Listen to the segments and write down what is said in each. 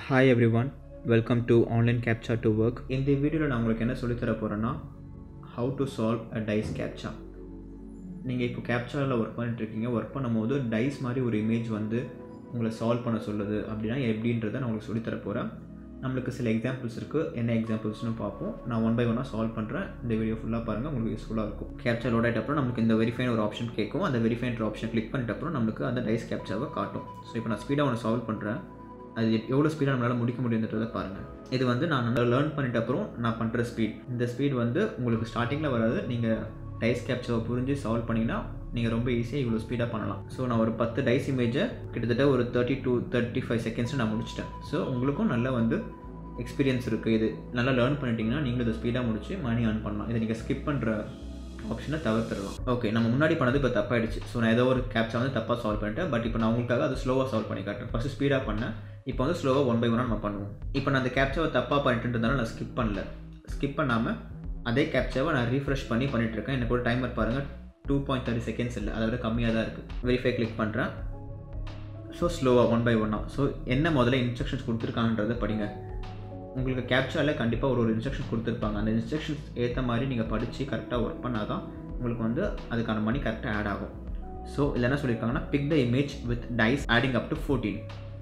hi every one welcome to online captcha to work இந்த வீடியோவில் நான் உங்களுக்கு என்ன சொல்லித்தர போகிறேன்னா how to solve a dice captcha நீங்கள் இப்போ கேப்சாவில் ஒர்க் பண்ணிட்டுருக்கீங்க ஒர்க் பண்ணும்போது டைஸ் மாதிரி ஒரு இமேஜ் வந்து உங்களை சால்வ் பண்ண சொல்லுது அப்படின்னா எப்படின்றத நான் உங்களுக்கு சொல்லித்தர போகிறேன் நம்மளுக்கு சில எக்ஸாம்பிள்ஸ் இருக்குது என்ன எக்ஸாம்பிள்ஸ்னு பார்ப்போம் நான் ஒன் பை ஒன்னாக சால்வ் பண்ணுறேன் இந்த வீடியோ ஃபுல்லாக பாருங்கள் உங்களுக்கு யூஸ்ஃபுல்லாக இருக்கும் கேப்சா லோட் ஆகிட்ட அப்புறம் நமக்கு இந்த வெரிஃபைன் ஒரு ஆப்ஷன் கேட்கும் அந்த வெரிஃபைன்ற ஆப்ஷன் கிளிக் பண்ணிட்ட அப்புறம் நம்மளுக்கு அந்த டைஸ் கேப்சாவை காட்டும் ஸோ இப்போ நான் ஸ்பீடாக ஒன்று சால்வ் பண்ணுறேன் அது எவ்வளோ ஸ்பீடாக நம்மளால் முடிக்க முடியுன்றதை பாருங்கள் இது வந்து நான் நல்லா லேர்ன் பண்ணிட்ட அப்புறம் நான் பண்ணுற ஸ்பீட் இந்த ஸ்பீட் வந்து உங்களுக்கு ஸ்டார்டிங்கில் வராது நீங்கள் டைஸ் கேப்சாவை புரிஞ்சு சால்வ் பண்ணிங்கன்னா நீங்கள் ரொம்ப ஈஸியாக இவ்வளோ ஸ்பீடாக பண்ணலாம் ஸோ நான் ஒரு பத்து டைஸ் இமேஜை கிட்டத்தட்ட ஒரு thirty to thirty five seconds நான் முடிச்சிட்டேன் ஸோ உங்களுக்கும் நல்ல வந்து எக்ஸ்பீரியன்ஸ் இருக்குது இது நல்லா லேர்ன் பண்ணிட்டீங்கன்னா நீங்களும் இதை ஸ்பீடாக முடிச்சு மணி ஏர்ன் பண்ணலாம் இதை நீங்கள் ஸ்கிப் பண்ணுற ஆப்ஷனை தவிர்த்துடலாம் ஓகே நம்ம முன்னாடி பண்ணது இப்போ தப்பாயிடுச்சு ஸோ நான் ஏதோ ஒரு கேப்சா வந்து தப்பாக சால்வ் பண்ணிட்டேன் பட் இப்போ நான் உங்களுக்காக அது ஸ்லோவாக சால்வ் பண்ணி காட்டுறேன் ஃபஸ்ட்டு ஸ்பீடாக பண்ணேன் இப்போ வந்து ஸ்லோவாக ஒன் பை ஒன்னாக நம்ம பண்ணுவோம் இப்போ நான் அந்த கேப்சாவை தப்பாக பண்ணிட்டுன்றதால நான் ஸ்கிப் பண்ணல ஸ்கிப் பண்ணாமல் அதே கேப்சாவை நான் ரீஃப்ரெஷ் பண்ணி பண்ணிகிட்ருக்கேன் எனக்கு ஒரு டைமர் பாருங்கள் டூ பாயிண்ட் தேர்ட்டி செகண்ட்ஸ் இல்லை அதை விட கம்மியாக தான் இருக்குது வெரிஃபை கிளிக் பண்ணுறேன் ஸோ ஸ்லோவாக ஒன் பை ஒன்னாக ஸோ என்ன முதல்ல இன்ஸ்ட்ரக்ஷன்ஸ் கொடுத்துருக்காங்கன்றதை படிங்க உங்களுக்கு கேப்சாவில் கண்டிப்பாக ஒரு ஒரு இன்ஸ்ட்ரக்ஷன் கொடுத்துருப்பாங்க அந்த இன்ஸ்ட்ரக்ஷன்ஸ் ஏற்ற மாதிரி நீங்கள் படித்து கரெக்டாக ஒர்க் பண்ணால் தான் உங்களுக்கு வந்து அதுக்கான மணி கரெக்டாக ஆட் ஆகும் ஸோ இதில் என்ன சொல்லியிருக்காங்கன்னா pick the image with dice adding up to fourteen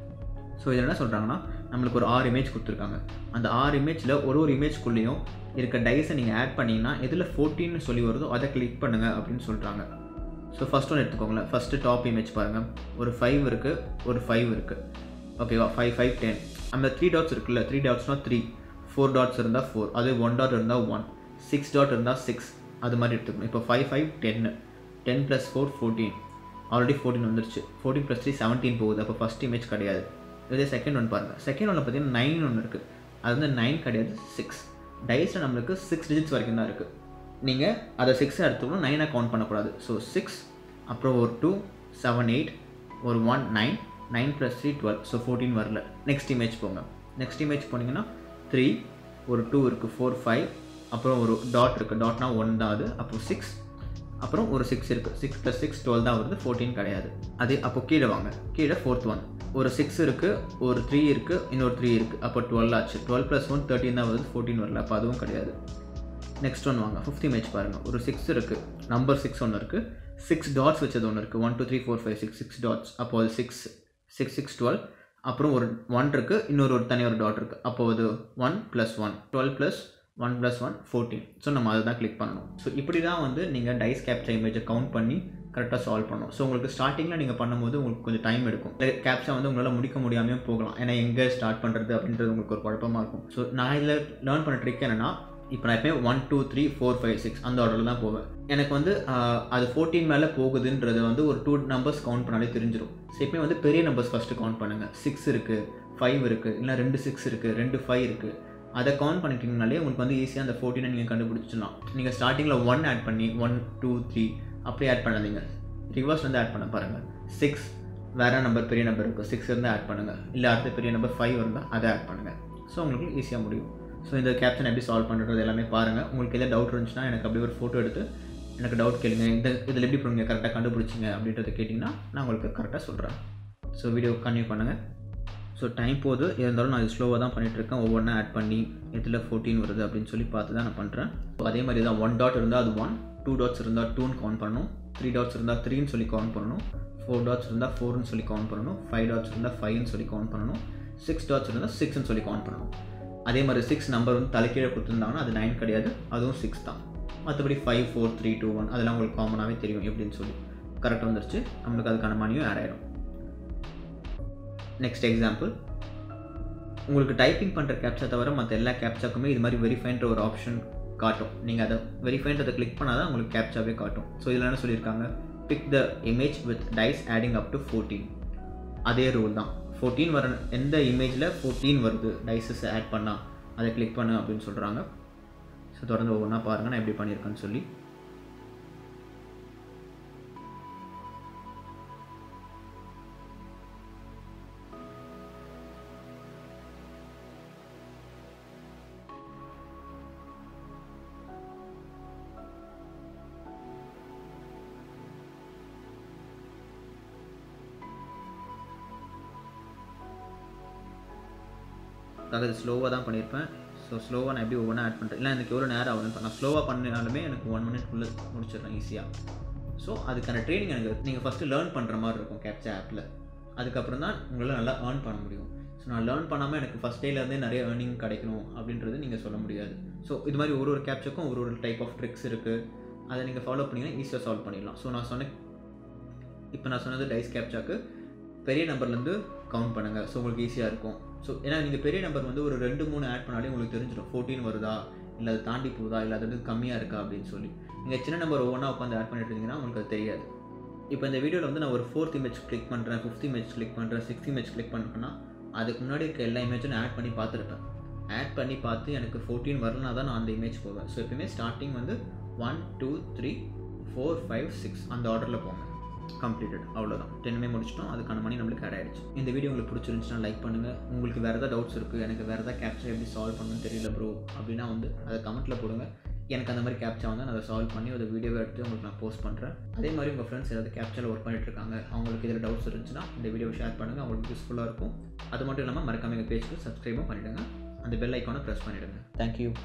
so இதில் என்ன சொல்கிறாங்கன்னா நம்மளுக்கு ஒரு ஆறு இமேஜ் கொடுத்துருக்காங்க அந்த ஆறு இமேஜில் ஒரு ஒரு இமேஜ்குள்ளேயும் இருக்க டைஸை நீங்கள் ஆட் பண்ணிங்கன்னா எதில் ஃபோர்டீன்னு சொல்லி வருதோ அதை கிளிக் பண்ணுங்கள் அப்படின்னு சொல்கிறாங்க ஸோ ஃபஸ்ட் ஒன்று எடுத்துக்கோங்களேன் ஃபஸ்ட்டு டாப் இமேஜ் பாருங்கள் ஒரு ஃபைவ் இருக்குது ஒரு ஃபைவ் இருக்குது ஓகேவா ஃபைவ் ஃபைவ் டென் அந்த த்ரீ டாட்ஸ் இருக்குல்ல த்ரீ டாட்ஸ்னால் த்ரீ ஃபோர் டாட்ஸ் இருந்தால் ஃபோர் அதே ஒன் டாட் இருந்தால் ஒன் சிக்ஸ் டாட் இருந்தால் சிக்ஸ் அது மாதிரி எடுத்துக்கணும் இப்போ ஃபைவ் ஃபைவ் டென்னு ten plus four fourteen already fourteen வந்துருச்சு ஃபோர்டீன் ப்ளஸ் த்ரீ செவன்டீன் போகுது அப்போ ஃபஸ்ட் இமேஜ் கிடையாது இதே செகண்ட் ஒன் பாருங்கள் செகண்ட் ஒன்று பார்த்தீங்கன்னா நைன் ஒன்று இருக்குது அது வந்து நைன் கிடையாது சிக்ஸ் டைஸில் நம்மளுக்கு சிக்ஸ் டிஜிட்ஸ் வரைக்கும் தான் இருக்குது நீங்கள் அதை சிக்ஸை எடுத்துக்கணும் நைனை கவுண்ட் பண்ணக்கூடாது ஸோ சிக்ஸ் அப்புறம் ஒரு டூ செவன் எயிட் ஒரு one nine nine plus three twelve so fourteen வரல நெக்ஸ்ட் இமேஜ் போங்க நெக்ஸ்ட் இமேஜ் போனீங்கன்னா த்ரீ ஒரு டூ இருக்குது ஃபோர் ஃபைவ் அப்புறம் ஒரு டாட் இருக்குது டாட்னா ஒன் தான் அது அப்போ சிக்ஸ் அப்புறம் ஒரு சிக்ஸ் இருக்குது சிக்ஸ் ப்ளஸ் சிக்ஸ் டுவெல் தான் வருது ஃபோர்டீன் கிடையாது அதே அப்போ கீழே வாங்க கீழே ஃபோர்த் ஒன் ஒரு சிக்ஸ் இருக்குது ஒரு த்ரீ இருக்குது இன்னொரு த்ரீ இருக்குது அப்போ டுவெல் ஆச்சு டுவெல் ப்ளஸ் ஒன் தேர்ட்டின் தான் வருது ஃபோர்டீன் வரல அப்போ அதுவும் கிடையாது நெக்ஸ்ட் ஒன் வாங்க ஃபிஃப்த் இமேஜ் பாருங்கள் ஒரு சிக்ஸ் இருக்குது நம்பர் சிக்ஸ் ஒன்று இருக்குது சிக்ஸ் டாட்ஸ் வச்சது ஒன்று இருக்குது one two three four five six six dots அப்போ அது சிக்ஸ் சிக்ஸ் சிக்ஸ் டுவெல் அப்புறம் ஒரு ஒன் இருக்குது இன்னொரு ஒரு தனி ஒரு டாட் இருக்குது அப்போ அது one plus one twelve plus one plus one fourteen so நம்ம அதை தான் கிளிக் பண்ணணும் ஸோ இப்படி தான் வந்து நீங்கள் டைஸ் கேப்சர் இமேஜை கவுண்ட் பண்ணி கரெக்டாக சால்வ் பண்ணணும் ஸோ உங்களுக்கு ஸ்டார்டிங்கில் நீங்கள் பண்ணும்போது உங்களுக்கு கொஞ்சம் டைம் எடுக்கும் கேப்சா வந்து உங்களால் முடிக்க முடியாமல் போகலாம் ஏன்னா எங்கே ஸ்டார்ட் பண்ணுறது அப்படின்றது உங்களுக்கு ஒரு குழப்பமாக இருக்கும் ஸோ நான் இதில் லேர்ன் பண்ண ட்ரிக் என்னென்னா இப்போ நான் எப்போயும் one two three four five six அந்த ஆர்டரில் தான் போவேன் எனக்கு வந்து அது ஃபோர்டீன் மேலே போகுதுன்றது வந்து ஒரு டூ நம்பர்ஸ் கவுண்ட் பண்ணாலே தெரிஞ்சிடும் ஸோ எப்பயும் வந்து பெரிய நம்பர்ஸ் ஃபஸ்ட்டு கவுண்ட் பண்ணுங்கள் சிக்ஸ் இருக்குது ஃபைவ் இருக்குது இல்லை ரெண்டு சிக்ஸ் இருக்குது ரெண்டு ஃபைவ் இருக்குது அதை கவுண்ட் பண்ணிட்டீங்கனாலே உங்களுக்கு வந்து ஈஸியாக அந்த ஃபோர்டீனை நீங்கள் கண்டுபிடிச்சிடலாம் நீங்கள் ஸ்டார்டிங்கில் ஒன் ஆட் பண்ணி ஒன் டூ த்ரீ அப்படி ஆட் பண்ணாதீங்க ரிவர்ஸ் வந்து ஆட் பண்ண பாருங்கள் சிக்ஸ் வேறு நம்பர் பெரிய நம்பர் இருக்குது சிக்ஸ் இருந்து ஆட் பண்ணுங்கள் இல்லை அடுத்த பெரிய நம்பர் ஃபைவ் இருந்தால் அதை ஆட் பண்ணுங்கள் ஸோ உங்களுக்கு ஈஸியாக முடியும் ஸோ இந்த கேப்ஷன் எப்படி சால்வ் பண்ணுறது எல்லாமே பாருங்கள் உங்களுக்கு எதாவது டவுட் இருந்துச்சுன்னா எனக்கு அப்படியே ஒரு ஃபோட்டோ எடுத்து எனக்கு டவுட் கேளுங்க இந்த இதில் எப்படி நீங்கள் கரெக்டாக கண்டுபிடிச்சிங்க அப்படின்றத கேட்டிங்கன்னா நான் உங்களுக்கு கரெக்டாக சொல்கிறேன் ஸோ வீடியோ கன்டினியூ பண்ணுங்கள் ஸோ டைம் போது இருந்தாலும் நான் இது ஸ்லோவாக தான் பண்ணிகிட்ருக்கேன் ஒவ்வொன்றா ஆட் பண்ணி இதில் ஃபோர்டீன் வருது அப்படின்னு சொல்லி பார்த்து தான் நான் பண்ணுறேன் ஸோ அதே மாதிரி தான் ஒன் டாட் இருந்தால் அது ஒன் டூ டாட்ஸ் இருந்தால் டூன்னு கவுண்ட் பண்ணணும் த்ரீ டாட்ஸ் இருந்தால் த்ரீன்னு சொல்லி கவுண்ட் பண்ணணும் ஃபோர் டாட்ஸ் இருந்தால் ஃபோர்னு சொல்லி கவுண்ட் பண்ணணும் ஃபைவ் டாட்ஸ் இருந்தால் ஃபைவ்னு சொல்லி கவுண்ட் பண்ணணும் சிக்ஸ் டாட்ஸ் இருந்தால் சிக்ஸ்னு சொல்லி கவுண்ட் பண்ணணும் அதே மாதிரி சிக்ஸ் நம்பர் வந்து தலைக்கீழே கொடுத்துருந்தாங்கன்னா அது நைன் கிடையாது அதுவும் சிக்ஸ் தான் மற்றபடி five four three two one அதெல்லாம் உங்களுக்கு காமனாகவே தெரியும் எப்படின்னு சொல்லி கரெக்டாக வந்துருச்சு நம்மளுக்கு அதுக்கான மணியும் ஆட் ஆகிடும் நெக்ஸ்ட் எக்ஸாம்பிள் உங்களுக்கு டைப்பிங் பண்ணுற கேப்சா தவிர மற்ற எல்லா கேப்சாக்குமே இது மாதிரி வெரிஃபைன்ற ஒரு ஆப்ஷன் காட்டும் நீங்கள் அதை வெரிஃபைன்றதை கிளிக் பண்ணால் தான் உங்களுக்கு கேப்சாவே காட்டும் ஸோ இதில் என்ன சொல்லியிருக்காங்க pick the image with dice adding up to fourteen அதே ரூல் தான் ஃபோர்டீன் வர எந்த இமேஜில் ஃபோர்டீன் வருது டைசஸ் ஆட் பண்ணால் அதை கிளிக் பண்ணு அப்படின்னு சொல்கிறாங்க ஸோ தொடர்ந்து ஒவ்வொன்றா பாருங்கள் நான் எப்படி பண்ணியிருக்கேன்னு சொல்லி உங்களுக்காக இது ஸ்லோவாக தான் பண்ணியிருப்பேன் ஸோ ஸ்லோவாக நான் எப்படி ஒவ்வொன்றா ஆட் பண்ணுறேன் இல்லை எனக்கு எவ்வளோ நேரம் ஆகுதுன்னு நான் ஸ்லோவாக பண்ணினாலுமே எனக்கு ஒன் மினிட்குள்ளே முடிச்சிடுறேன் ஈஸியாக ஸோ அதுக்கான ட்ரைனிங் எனக்கு நீங்கள் ஃபஸ்ட்டு லேர்ன் பண்ணுற மாதிரி இருக்கும் கேப்சா ஆப்பில் அதுக்கப்புறம் தான் உங்களால் நல்லா ஏர்ன் பண்ண முடியும் ஸோ நான் லேர்ன் பண்ணாமல் எனக்கு ஃபஸ்ட் டேலேருந்தே நிறைய ஏர்னிங் கிடைக்கணும் அப்படின்றது நீங்கள் சொல்ல முடியாது ஸோ இது மாதிரி ஒரு ஒரு கேப்சாக்கும் ஒரு ஒரு டைப் ஆஃப் ட்ரிக்ஸ் இருக்குது அதை நீங்கள் ஃபாலோ பண்ணிங்கன்னா ஈஸியாக சால்வ் பண்ணிடலாம் ஸோ நான் சொன்ன இப்போ நான் சொன்னது டைஸ் கேப்சாக்கு பெரிய நம்பர்லேருந்து கவுண்ட் பண்ணுங்கள் ஸோ உங்களுக்கு ஈஸியாக இருக்கும் ஸோ ஏன்னா நீங்கள் பெரிய நம்பர் வந்து ஒரு ரெண்டு மூணு ஆட் பண்ணாலே உங்களுக்கு தெரிஞ்சிடும் ஃபோர்டீன் வருதா இல்லை அது தாண்டி போகுதா இல்லை அது வந்து கம்மியாக இருக்கா அப்படின்னு சொல்லி நீங்கள் சின்ன நம்பர் ஒவ்வொன்றா உட்காந்து ஆட் பண்ணிட்டு இருந்தீங்கன்னா உங்களுக்கு அது தெரியாது இப்போ இந்த வீடியோவில் வந்து நான் ஒரு ஃபோர்த் இமேஜ் கிளிக் பண்ணுறேன் ஃபிஃப்த் இமேஜ் கிளிக் பண்ணுறேன் சிக்ஸ்த் இமேஜ் கிளிக் பண்ணுறேன்னா அதுக்கு முன்னாடி இருக்க எல்லா இமேஜும் நான் ஆட் பண்ணி பார்த்துருப்பேன் ஆட் பண்ணி பார்த்து எனக்கு ஃபோர்டீன் வரலனா தான் நான் அந்த இமேஜ் போவேன் ஸோ எப்பயுமே ஸ்டார்டிங் வந்து one two three four five six அந்த ஆர்டரில் போங்க கம்ப்ளீட்டட் அவ்வளோதான் டென்னுமே முடிச்சிட்டோம் அதுக்கான மணி நம்மளுக்கு ஆட் ஆயிடுச்சு இந்த வீடியோ உங்களுக்கு பிடிச்சிருந்துச்சுன்னா லைக் பண்ணுங்கள் உங்களுக்கு வேறு ஏதாவது டவுட்ஸ் இருக்குது எனக்கு வேறு ஏதாவது கேப்சர் எப்படி சால்வ் பண்ணணும்னு தெரியல ப்ரோ அப்படின்னா வந்து அதை கமெண்ட்டில் போடுங்க எனக்கு அந்த மாதிரி கேப்ச்சா வந்து நான் அதை சால்வ் பண்ணி அதை வீடியோவை எடுத்து உங்களுக்கு நான் போஸ்ட் பண்ணுறேன் அதே மாதிரி உங்கள் ஃப்ரெண்ட்ஸ் ஏதாவது கேப்ச்சரில் ஒர்க் பண்ணிட்டு இருக்காங்க அவங்களுக்கு இதில் டவுட்ஸ் இருந்துச்சுன்னா இந்த வீடியோவை ஷேர் பண்ணுங்கள் அவங்களுக்கு யூஸ்ஃபுல்லாக இருக்கும் அது மட்டும் இல்லாமல் மறக்காம எங்கள் பேஜ்க்கு சப்ஸ்கிரைபும் பண்ணிவிடுங்க அந்த பெல் ஐக்கானை ப்ரெஸ் பண்ணிவிடுங்க தேங்க்யூ